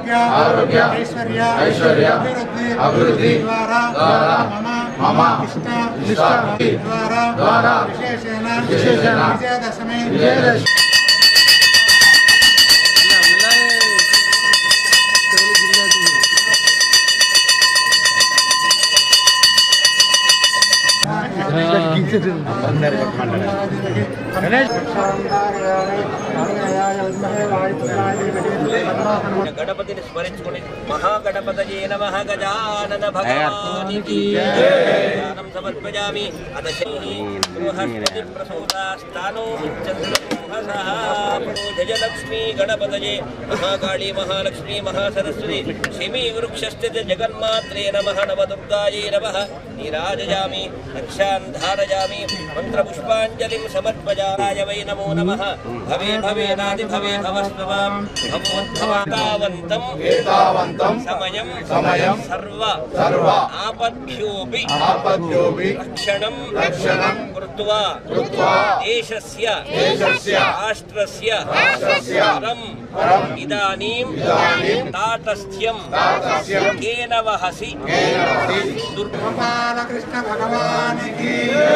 ఆరోగ్య ఆరోగ్య, ఐశ్వర్య ఐశ్వర్య, అభివృద్ధి అభివృద్ధి ద్వారా ద్వారా మమ మమ ఇష్ట ఇష్ట ద్వారా ద్వారా విశేషేణ విశేషేణ విజయదశమి విజయదశమి గణపతిని స్మరించుకుని మహాగణపతయే నమ గజానన భగవానికి ధ్యానం సమర్పయామి అత బృహస్పతి ప్రసూతాస్తానో జయలక్ష్మీ గణపతయే మహాకాళీ మహాలక్ష్మీ మహాసరస్వతి శిమీ వృక్షస్థిత జగన్మాత్రే నమ నవదుర్గాయే నమ నీరాజయామి రక్షాన్ ధారయామి మంత్రపుష్పాంజలిం సమర్పయాయ వై నమో నమ భవే భవేనాది భవే భవస్వవాం భవోద్భవాతావంతం ఏతావంతం సమయం సమయం సర్వ సర్వ ఆపద్భ్యోపి ఆపద్యోపి రక్షణం రక్షణం కృత్వా కృత్వా దేశస్య దేశస్య రాష్ట్రస్య రాష్ట్రస్య పరం పరం ఇదానీం ఇదానీం తాటస్థ్యం తాటస్థ్యం కేన వహసి కేన వహసి దుర్ గోపాలకృష్ణ భగవానికి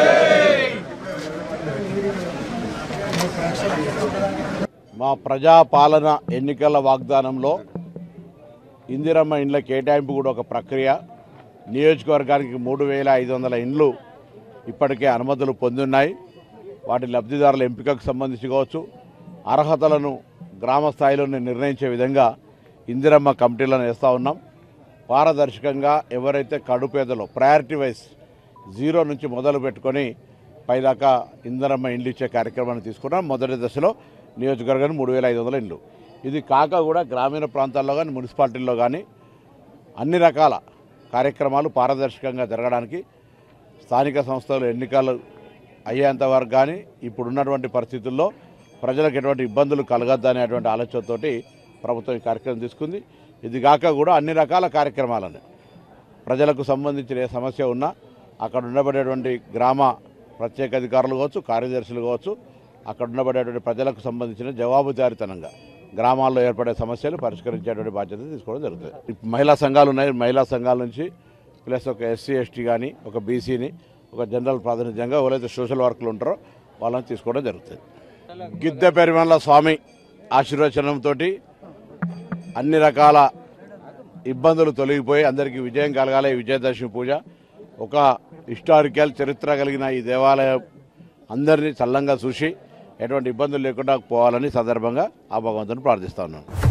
మా ప్రజాపాలన ఎన్నికల వాగ్దానంలో ఇందిరమ్మ ఇండ్ల కేటాయింపు కూడా ఒక ప్రక్రియ నియోజకవర్గానికి మూడు వేల ఐదు వందల ఇండ్లు ఇప్పటికే అనుమతులు పొందున్నాయి వాటి లబ్ధిదారుల ఎంపికకు సంబంధించి కావచ్చు అర్హతలను గ్రామ స్థాయిలోనే నిర్ణయించే విధంగా ఇందిరమ్మ కమిటీలను వేస్తూ ఉన్నాం పారదర్శకంగా ఎవరైతే కడుపేదలో ప్రయారిటీ వైజ్ జీరో నుంచి మొదలు పెట్టుకొని పైదాకా ఇంధనమ్మ ఇండ్లు ఇచ్చే కార్యక్రమాన్ని తీసుకున్నాం మొదటి దశలో నియోజకవర్గానికి మూడు వేల ఐదు వందల ఇండ్లు ఇది కాక కూడా గ్రామీణ ప్రాంతాల్లో కానీ మున్సిపాలిటీల్లో కానీ అన్ని రకాల కార్యక్రమాలు పారదర్శకంగా జరగడానికి స్థానిక సంస్థలు ఎన్నికలు అయ్యేంత వరకు కానీ ఇప్పుడున్నటువంటి పరిస్థితుల్లో ప్రజలకు ఎటువంటి ఇబ్బందులు కలగద్దనేటువంటి ఆలోచనతోటి ప్రభుత్వం ఈ కార్యక్రమం తీసుకుంది ఇది కాక కూడా అన్ని రకాల కార్యక్రమాలను ప్రజలకు సంబంధించిన ఏ సమస్య ఉన్నా అక్కడ ఉండబడేటువంటి గ్రామ ప్రత్యేక అధికారులు కావచ్చు కార్యదర్శులు కావచ్చు అక్కడ ఉండబడేటువంటి ప్రజలకు సంబంధించిన జవాబుదారితనంగా గ్రామాల్లో ఏర్పడే సమస్యలు పరిష్కరించేటువంటి బాధ్యత తీసుకోవడం జరుగుతుంది ఇప్పుడు మహిళా సంఘాలు ఉన్నాయి మహిళా సంఘాల నుంచి ప్లస్ ఒక ఎస్సీ ఎస్టీ కానీ ఒక బీసీని ఒక జనరల్ ప్రాతినిధ్యంగా ఎవరైతే సోషల్ వర్క్లు ఉంటారో వాళ్ళని తీసుకోవడం జరుగుతుంది గిద్దె పెరిమల్ల స్వామి ఆశీర్వచనంతో అన్ని రకాల ఇబ్బందులు తొలగిపోయి అందరికీ విజయం కలగాలి ఈ విజయదశమి పూజ ఒక హిస్టారికల్ చరిత్ర కలిగిన ఈ దేవాలయం అందరినీ చల్లంగా చూసి ఎటువంటి ఇబ్బందులు లేకుండా పోవాలని సందర్భంగా ఆ భగవంతుని ప్రార్థిస్తా ఉన్నాను